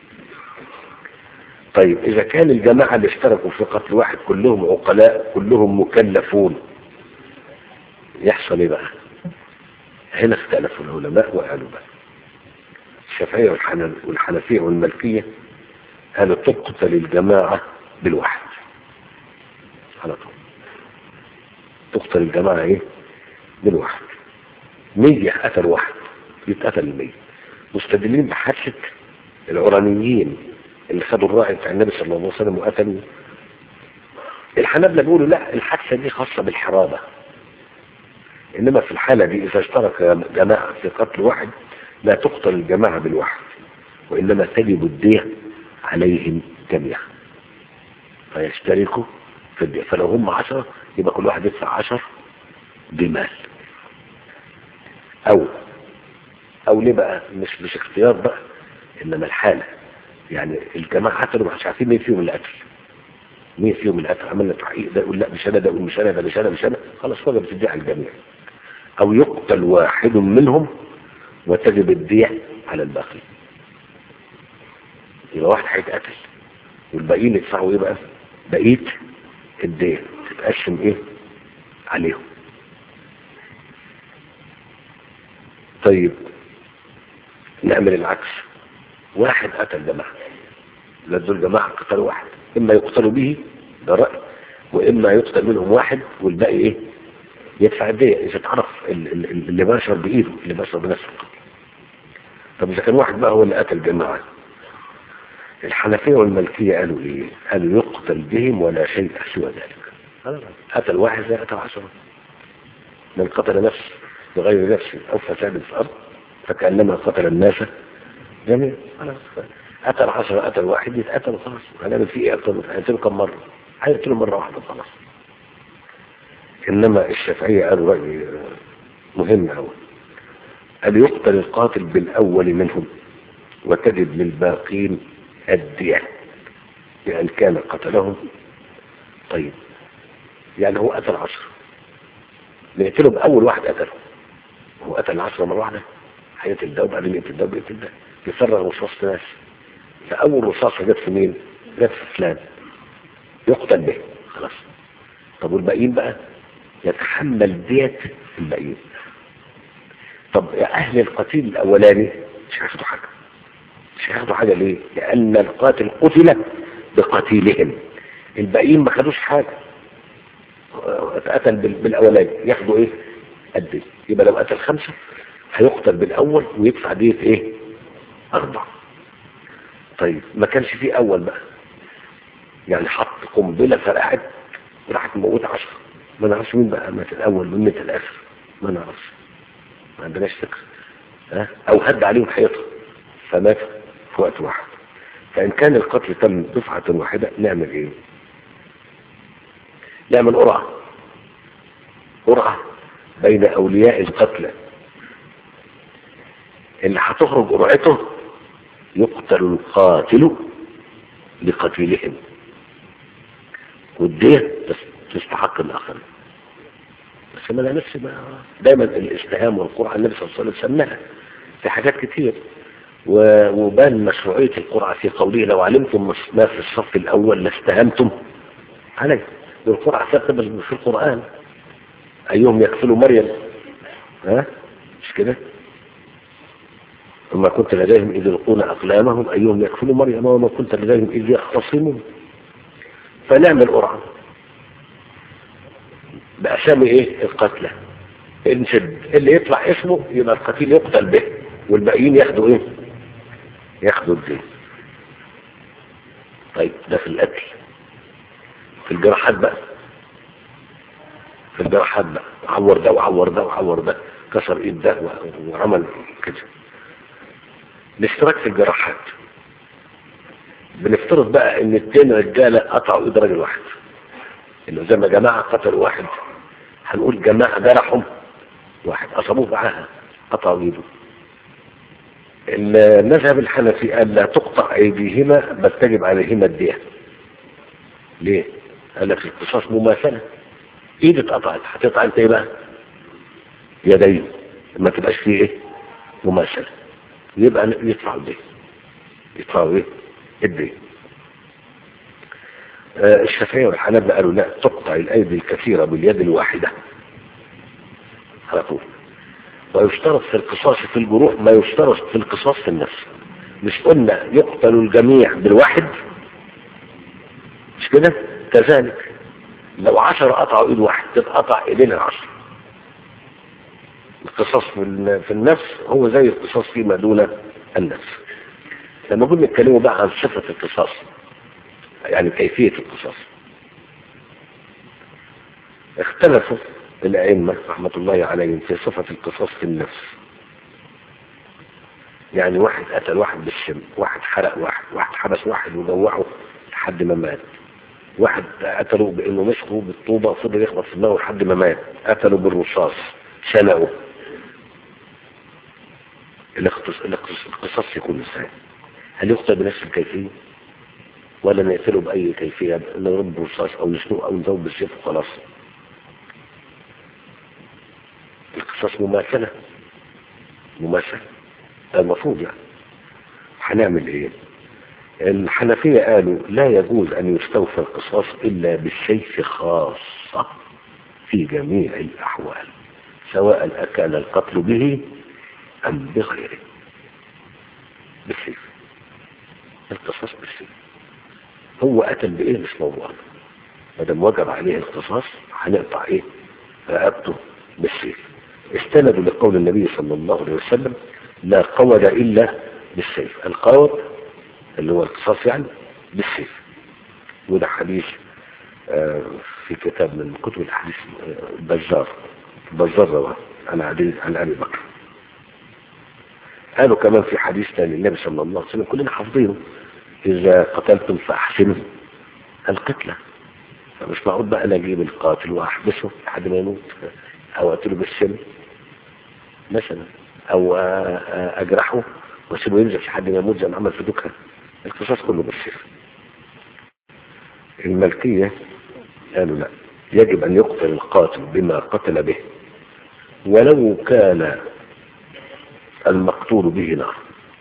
طيب اذا كان الجماعة اللي اشتركوا في قتل واحد كلهم عقلاء كلهم مكلفون يحصل ايه بقى هنا اختلفوا العلماء وقالوا بقى الشافعية والحنفية والملكية قالوا تقتل الجماعة بالواحد على طول تقتل الجماعة ايه بالواحد مية قتل واحد يتقتل المية مستدلين بحادثة العرانيين اللي خدوا الراعي بتاع النبي صلى الله عليه وسلم وقتلوا الحنابلة بيقولوا لا الحادثة دي خاصة بالحرابة انما في الحالة دي اذا اشترك جماعة في قتل واحد لا تقتل الجماعة بالواحد وانما تجب الدية عليهم جميعا فيشتركوا في الدية فلو هم عشرة يبقى كل واحد يدفع عشر بمال او او ليه بقى مش مش اختيار بقى انما الحالة يعني الجماعة قتلوا مش عارفين مين فيهم اللي قتل مين فيهم اللي قتل عملنا تحقيق ده يقول لا مش انا ده يقول مش انا ده مش انا مش انا خلاص وجبت الدية على الجميع او يقتل واحد منهم وتجب الدية على الباقي يبقى واحد هيتقتل والباقيين يدفعوا ايه بقى بقية الدية تتقسم ايه عليهم طيب نعمل العكس واحد قتل جماعة لا دول جماعة قتلوا واحد اما يقتلوا به ده رأي واما يقتل منهم واحد والباقي ايه يدفع الدية اذا تعرف اللي باشر بايده اللي باشر بنفسه طب اذا كان واحد بقى هو اللي قتل جماعة الحنفية والملكية قالوا ايه قالوا يقتل بهم ولا شيء سوى ذلك قتل واحد زي قتل عشرة من قتل نفس بغير نفس او فساد في الارض فكأنما قتل الناس جميعا قتل عشرة قتل واحد يتقتل خلاص هنعمل فيه ايه اكتر هيقتلوا كم مرة هيقتلوا مرة واحدة خلاص انما الشافعية قالوا رأي مهم قوي قال يقتل القاتل بالاول منهم وتجد للباقين الدية بأن كان قتلهم طيب يعني هو قتل عشرة نقتله بأول واحد قتله هو قتل عشرة مرة واحدة هيقتل ده وبعدين يقتل ده ويقتل ده يفرغ رصاص ناس فأول رصاصة جت في مين؟ جت في فلان يقتل به خلاص طب والباقيين بقى يتحمل دية الباقيين طب يا أهل القتيل الأولاني مش هياخدوا حاجة مش هياخدوا حاجة ليه لأن القاتل قتل بقتيلهم الباقيين ما خدوش حاجة اتقتل بالأولاني ياخدوا ايه قد ايه يبقى لو قتل خمسة هيقتل بالأول ويدفع دية ايه أربعة طيب ما كانش فيه أول بقى يعني حط قنبلة فرقعت راحت موت عشرة ما نعرفش مين بقى مات الأول ومين مات الآخر ما نعرفش ما عندناش فكرة ها أو هد عليهم حيطة فمات في وقت واحد فإن كان القتل تم دفعة واحدة نعمل إيه نعمل قرعة قرعة بين أولياء القتلى اللي هتخرج قرعته يقتل القاتل لقتيلهم والدية تستحق الآخر بس ما نفسي ما دايما الاستهام والقرعة النبي صلى الله عليه وسلم سماها في حاجات كتير وبان مشروعية القرعة في قوله لو علمتم ما في الصف الأول لاستهمتم عليه والقرعة ثابتة في القرآن أيهم يكفلوا مريم ها مش كده وما كنت لديهم إذ يلقون أقلامهم أيهم يكفلوا مريم وما كنت لديهم إذ يختصمون فنعمل قرعة بأسامي إيه القتلى انشد اللي يطلع اسمه يبقى القتيل يقتل به والباقيين ياخدوا ايه ياخدوا الدين طيب ده في القتل في الجراحات بقى في الجراحات بقى عور ده وعور ده وعور ده كسر ايد ده وعمل كده الاشتراك في الجراحات بنفترض بقى ان اتنين رجاله قطعوا ايد راجل واحد انه زي ما جماعه قتلوا واحد هنقول جماعه جرحهم واحد اصابوه معاها قطعوا ايده المذهب الحنفي قال لا تقطع ايديهما بل تجب عليهما الدية ليه قال لك القصاص مماثلة ايد اتقطعت هتقطع انت ايه بقى يدين ما تبقاش فيه ايه مماثلة يبقى يدفعوا الدية يدفعوا ايه الدية آه الشافعية والحنابلة قالوا لا تقطع الايدي الكثيرة باليد الواحدة على طول ويشترط في القصاص في الجروح ما يشترط في القصاص في النفس مش قلنا يقتل الجميع بالواحد مش كده كذلك لو عشرة قطعوا ايد واحد تتقطع ايدين العشر القصاص في ال- في النفس هو زي القصاص فيما دون النفس لما كنا نتكلموا بقى عن صفة القصاص يعني كيفية القصاص اختلفوا الأئمة رحمة الله عليهم في صفة القصاص في النفس يعني واحد قتل واحد بالسم واحد حرق واحد واحد حبس واحد وجوعه لحد ما مات واحد قتله بانه مسكه بالطوبة وفضل يخبط في دماغه لحد ما مات قتله بالرصاص شنقه الاختص- الاختص- القصاص يكون ازاي هل يقتل بنفس الكيفية ولا نقتله بأي كيفية نضرب بالرصاص أو نشنقه أو نضرب بالسيف وخلاص القصاص مماثلة مماثلة ده المفروض يعني هنعمل ايه الحنفية قالوا لا يجوز أن يستوفى القصاص إلا بالسيف خاصة في جميع الأحوال سواء أكان القتل به أم بغيره بالسيف القصاص بالسيف هو قتل بإيه مش موضوع ما دام وجب عليه القصاص هنقطع إيه رقبته بالسيف استندوا لقول النبي صلى الله عليه وسلم لا قود إلا بالسيف القود اللي هو القصاص يعني بالسيف وده حديث آه، في كتاب من كتب الحديث آه، بزار بزار رواه عن عدي عن ابي بكر قالوا كمان في حديث ثاني النبي صلى الله عليه وسلم كلنا حافظينه اذا قتلتم فاحسنوا القتله فمش معقول بقى انا اجيب القاتل واحبسه لحد ما يموت او اقتله بالسم مثلا او آه، آه، اجرحه واسيبه ينزل لحد ما يموت زي ما عمل في دوكها القصاص كله بالسيف الملكية قالوا لا يجب أن يقتل القاتل بما قتل به ولو كان المقتول به نار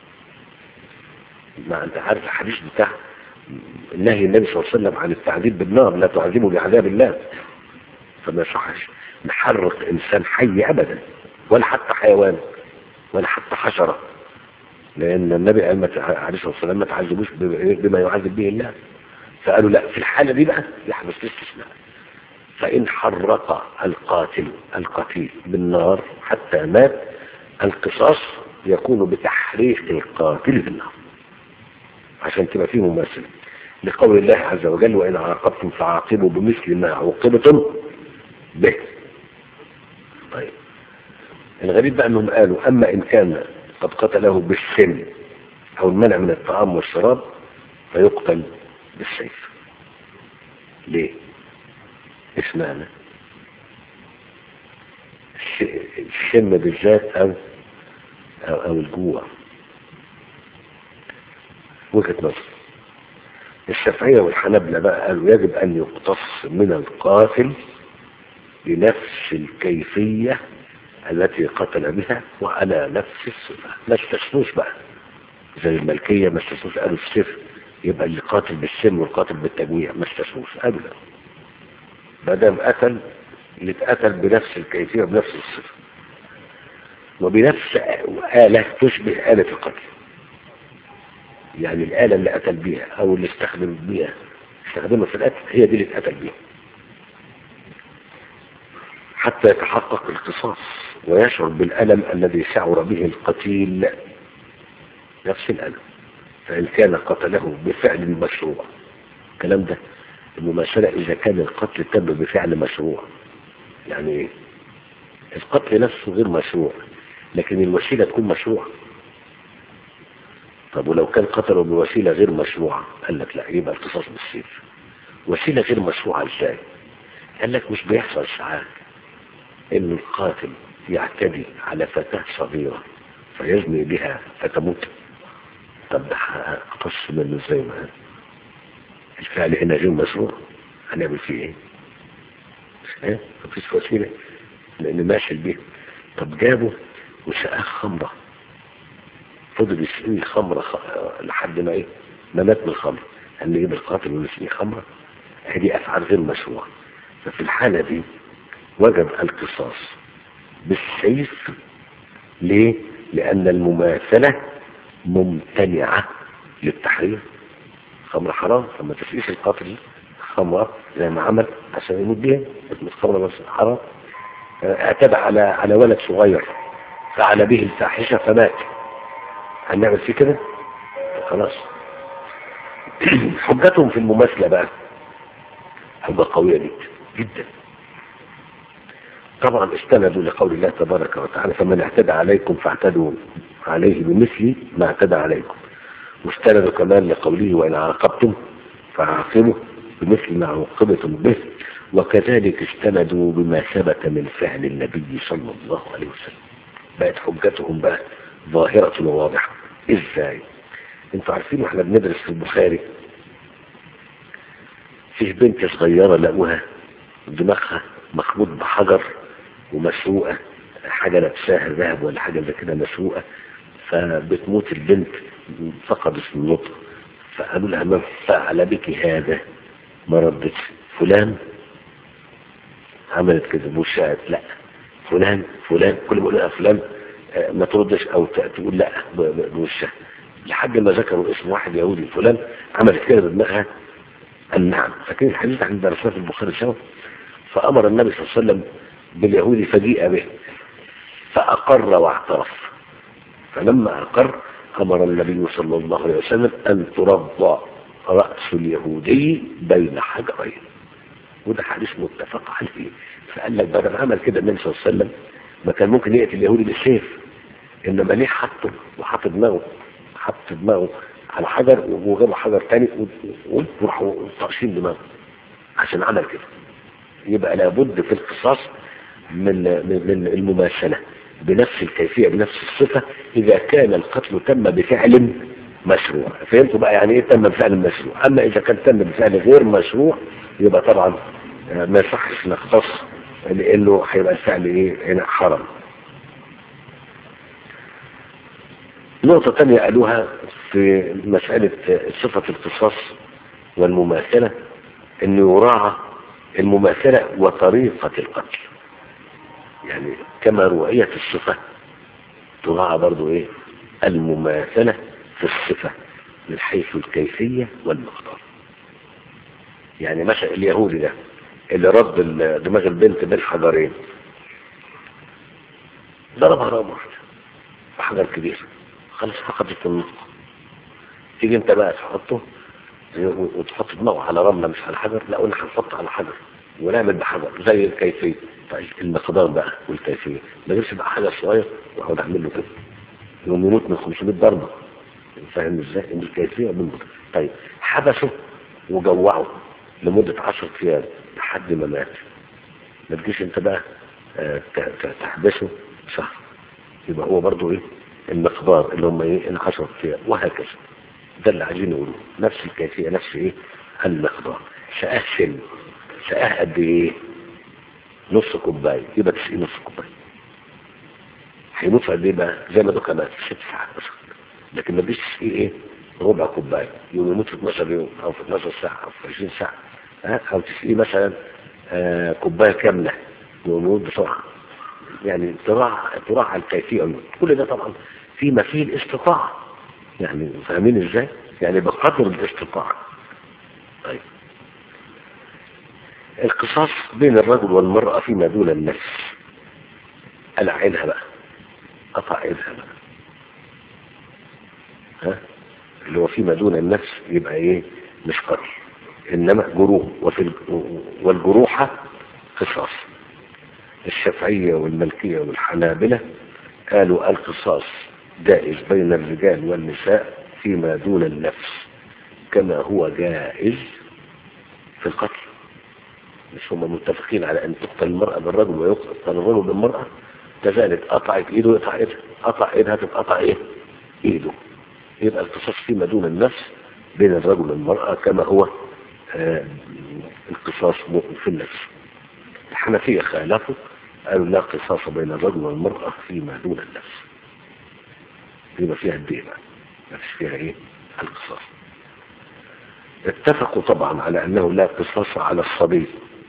ما أنت عارف الحديث بتاع نهي النبي صلى الله عليه وسلم عن التعذيب بالنار لا تعذبوا بعذاب الله فما يصحش نحرق إنسان حي أبدا ولا حتى حيوان ولا حتى حشرة لأن النبي قال ما تع- عليه الصلاة والسلام ما تعذبوش ب- بما يعذب به الله فقالوا لا في الحالة دي بقى يحدث الاستثناء فإن حرق القاتل القتيل بالنار حتى مات القصاص يكون بتحريق القاتل بالنار عشان تبقى فيه مماثلة لقول الله عز وجل وإن عاقبتم فعاقبوا بمثل ما عوقبتم به طيب الغريب بقى انهم قالوا اما ان كان قد قتله بالسن او المنع من الطعام والشراب فيقتل بالسيف ليه ايش معنى الش- الشم بالذات او او, أو الجوع وجهة نظر الشافعية والحنابلة بقى قالوا يجب ان يقتص من القاتل بنفس الكيفية التي قتل بها وعلى نفس الصفة ما استثنوش بقى زي الملكية ما استثنوش قالوا السيف يبقى اللي قاتل بالسم والقاتل بالتجويع ما استثنوش قالوا لا ما دام قتل اللي اتقتل بنفس الكيفية بنفس الصفة وبنفس آلة تشبه آلة القتل يعني الآلة اللي قتل بيها أو اللي استخدم بيها استخدمها في القتل هي دي اللي اتقتل بيها حتى يتحقق القصاص ويشعر بالألم الذي شعر به القتيل نفس الألم فإن كان قتله بفعل مشروع الكلام ده المماثلة إذا كان القتل تم بفعل مشروع يعني إيه؟ القتل نفسه غير مشروع لكن الوسيلة تكون مشروعة طب ولو كان قتله بوسيلة غير مشروعة قال لك لا يبقى القصاص بالسيف وسيلة غير مشروعة ازاي قال لك مش بيحصل ساعات ان القاتل يعتدي على فتاة صغيرة فيزني بها فتموت طب ده هقتص منه ازاي ما الفعل هنا غير مشروع هنعمل فيه ايه؟ ايه؟ مفيش وسيلة لان ماشي بيه طب جابه وسقاه خمرة فضل يسقيه خمرة خ... لحد ما ايه؟ ما مات من الخمر هل نجيب القاتل ونسقيه خمرة؟ هذه افعال غير مشروعة ففي الحالة دي وجب القصاص بالسيف ليه؟ لأن المماثلة ممتنعة للتحريم خمر حرام فما تسقيش القاتل خمرة زي ما عمل عشان يموت بيها اسمه الخمرة بس حرام اعتدى على على ولد صغير فعل به الفاحشة فمات هنعمل فيه كده خلاص حجتهم في المماثلة بقى حجة قوية جدا جدا طبعا استندوا لقول الله تبارك وتعالى فمن اعتدى عليكم فاعتدوا عليه بمثل ما اعتدى عليكم واستندوا كمان لقوله وإن عاقبتم فعاقبوا بمثل ما عوقبتم به وكذلك استندوا بما ثبت من فعل النبي صلى الله عليه وسلم بقت حجتهم بقى ظاهرة وواضحة ازاي انتوا عارفين واحنا بندرس في البخاري فيه بنت صغيرة لقوها دماغها مخبوط بحجر ومسروقة حاجة لابساها ذهب ولا حاجة زي كده مسروقة فبتموت البنت فقدت النطق فقالوا لها ما فعل بك هذا ما ردت فلان عملت كده بوشات لا فلان فلان كل ما يقول لها فلان آه، ما تردش او ت- تقول لا ب- ب- بوشها لحد ما ذكروا اسم واحد يهودي فلان عملت كده بدماغها النعم فاكرين الحديث عند درسناه في البخاري سوا فامر النبي صلى الله عليه وسلم باليهودي فجيء به فاقر واعترف فلما اقر امر النبي صلى الله عليه وسلم ان ترضى راس اليهودي بين حجرين وده حديث متفق عليه فقال لك بدل عمل كده النبي صلى الله عليه وسلم ما كان ممكن يقتل اليهودي بالسيف انما ليه حطه وحط دماغه حط دماغه على حجر وجابوا حجر تاني وراحوا طاشين دماغه عشان عمل كده يبقى لابد في القصاص من من من المماثله بنفس الكيفيه بنفس الصفه اذا كان القتل تم بفعل مشروع فهمتوا بقى يعني ايه تم بفعل مشروع اما اذا كان تم بفعل غير مشروع يبقى طبعا آه، ما يصحش نختص لانه هيبقى الفعل ايه هنا حرام نقطة تانية قالوها في مسألة صفة القصاص والمماثلة أن يراعى المماثلة وطريقة القتل يعني كما رؤية الصفة تراعى برضو إيه المماثلة في الصفة من حيث الكيفية والمقدار يعني مثلا اليهودي ده اللي رد ال- دماغ البنت بين حجرين ضربها رمى واحدة بحجر كبير خلاص فقدت النطق تيجي انت بقى تحطه وتحط دماغه على رملة مش على حجر لا قلنا هنحطه على حجر ونعمل بحجر زي الكيفية طيب المقدار بقى والكيفية ما يجيبش بقى حجر صغير واقعد اعمل له كده يوم يموت من 500 ضربة فاهم ازاي؟ ان الكيفية بالمقدار طيب حبسه وجوعه لمدة 10 ايام لحد ما مات ما تجيش انت بقى آه، ت- ت- تحبسه شهر يبقى هو برضو ايه المقدار اللي هم ايه العشرة ايام وهكذا ده اللي عايزين نقوله نفس الكيفية نفس ايه المقدار شقاه سن شقاه قد ايه نص كوباية يبقى تسقيه نص كوباية هيموت في قد ايه بقى زي ما دوكا مات في ست ساعات مثلا لكن ما تجيش تسقيه ايه ربع كوباية يوم يموت في 12 يوم او في 12 ساعة او في 20 ساعة ها؟ او تسقيه مثلا آه كوباية كاملة يوم يموت بسرعة يعني تراعى تراعى الكيفية كل ده طبعا فيما فيه الاستطاعة يعني فاهمين ازاي يعني بقدر الاستطاعة طيب القصاص بين الرجل والمرأة فيما دون النفس قلع عينها بقى قطع عينها بقى ها اللي هو فيما دون النفس يبقى ايه مش قتل انما جروح وفي ال- والجروحة قصاص الشافعية والملكية والحنابلة قالوا القصاص جائز بين الرجال والنساء فيما دون النفس كما هو جائز في القتل مش هم متفقين على ان تقتل المرأة بالرجل ويقتل الرجل بالمرأة كذلك قطعت ايده يقطع ايدها قطع ايدها تتقطع ايه ايده يبقى القصاص فيما دون النفس بين الرجل والمرأة كما هو آه القصاص في النفس الحنفية خالفوا قالوا لا قصاص بين الرجل والمرأة فيما دون النفس يبقى فيها الدين ما فيش فيها ايه القصاص اتفقوا طبعا على انه لا قصاص على الصبي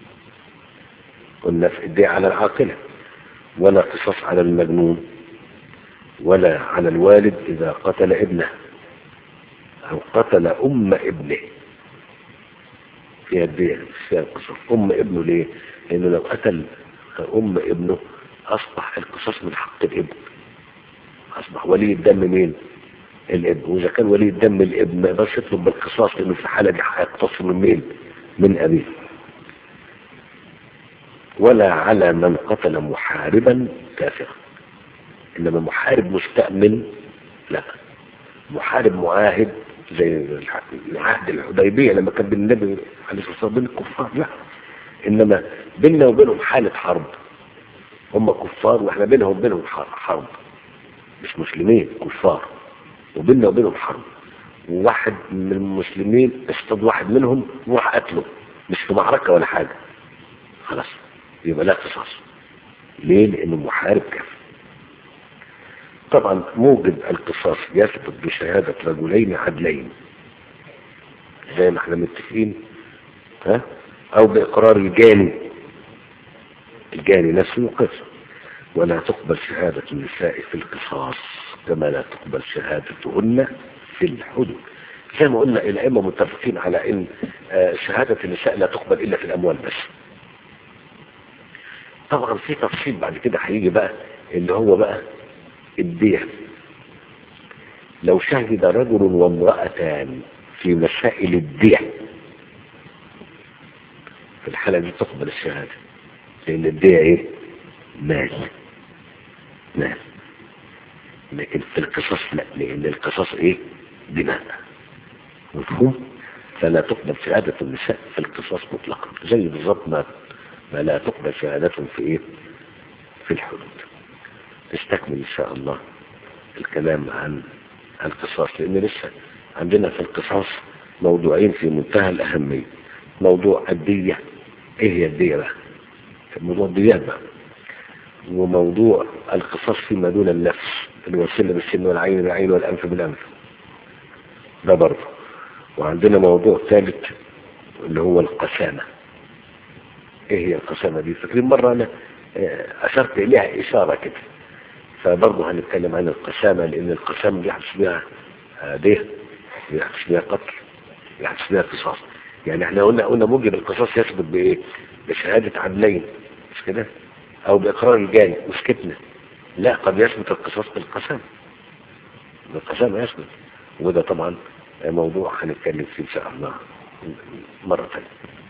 قلنا في الدين على العاقلة ولا قصاص على المجنون ولا على الوالد اذا قتل ابنه او قتل ام ابنه فيها الدية مش فيها القصاص أم ابنه ليه؟ لأنه لو قتل أم ابنه أصبح القصاص من حق الابن أصبح ولي الدم مين؟ الابن وإذا كان ولي الدم الابن ما يقدرش يطلب بالقصاص لأنه في الحالة دي هيقتص من مين؟ من أبيه ولا على من قتل محاربا كافرا إنما محارب مستأمن لا محارب معاهد زي عهد الحديبية لما كان بين النبي عليه الصلاة والسلام بين الكفار لا إنما بيننا وبينهم حالة حرب هم كفار واحنا بينهم وبينهم حرب مش مسلمين كفار وبيننا وبينهم حرب وواحد من المسلمين اصطاد واحد منهم وراح قتله مش في معركة ولا حاجة خلاص يبقى لا قصاص ليه لانه محارب كافر طبعا موجب القصاص يثبت بشهادة رجلين عدلين زي ما احنا متفقين ها او باقرار الجاني الجاني نفسه يقص ولا تقبل شهادة النساء في القصاص كما لا تقبل شهادتهن في الحدود زي ما قلنا الأئمة متفقين على ان شهادة النساء لا تقبل الا في الاموال بس طبعا في تفصيل بعد كده هيجي بقى اللي هو بقى الدية لو شهد رجل وامرأتان في مسائل الدية في الحالة دي تقبل الشهادة لأن الدية ايه مال مال لكن في القصص لا لأن القصص ايه دماء مفهوم فلا تقبل شهادة النساء في القصص مطلقا زي بالظبط ما ما لا تقبل شهادتهم في ايه في الحدود نستكمل ان شاء الله الكلام عن القصاص لان لسه عندنا في القصاص موضوعين في منتهى الاهمية موضوع الدية ايه هي الدية بقى موضوع الديات بقى وموضوع القصاص فيما دون النفس اللي هو السن بالسن والعين بالعين والانف بالانف ده برضه وعندنا موضوع ثالث اللي هو القسامه ايه هي القسامة دي فاكرين مرة انا اشرت اليها اشارة كده فبرضه هنتكلم عن القسامة لان القسامة بيحدث بها ديه بيحدث بها قتل بيحدث بها قصاص يعني احنا قلنا قلنا موجب القصاص يثبت بايه بشهادة عدلين مش كده او باقرار الجاني وسكتنا لا قد يثبت القصاص بالقسامة بالقسامة يثبت وده طبعا موضوع هنتكلم فيه ان شاء الله مرة ثانية